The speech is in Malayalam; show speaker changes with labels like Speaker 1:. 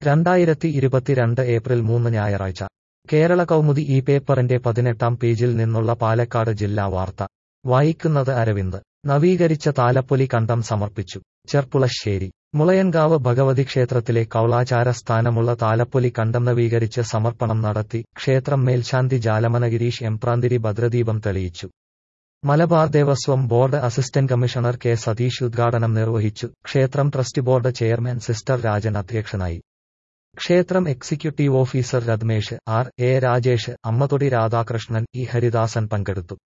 Speaker 1: രണ്ടായിരത്തി ഇരുപത്തിരണ്ട് ഏപ്രിൽ മൂന്ന് ഞായറാഴ്ച കേരള കൗമുദി ഈ പേപ്പറിന്റെ പതിനെട്ടാം പേജിൽ നിന്നുള്ള പാലക്കാട് ജില്ലാ വാർത്ത വായിക്കുന്നത് അരവിന്ദ് നവീകരിച്ച താലപ്പൊലി കണ്ടം സമർപ്പിച്ചു ചെർപ്പുളശ്ശേരി മുളയൻകാവ് ഭഗവതി ക്ഷേത്രത്തിലെ കൗളാചാര സ്ഥാനമുള്ള താലപ്പൊലി കണ്ടം നവീകരിച്ച് സമർപ്പണം നടത്തി ക്ഷേത്രം മേൽശാന്തി ജാലമനഗിരീഷ് എംപ്രാന്തിരി ഭദ്രദീപം തെളിയിച്ചു Malabar Devaswom board assistant commissioner K Satheesh ഉദ്ഘാടനം നിർവഹിച്ചു ക്ഷേത്രം trust board chairman sister Rajan അധ്യക്ഷനായി ക്ഷേത്രം executive officer Rathmesh R A Rajesh Ammathodi Radhakrishnan E Haridasan പങ്കെടുത്തു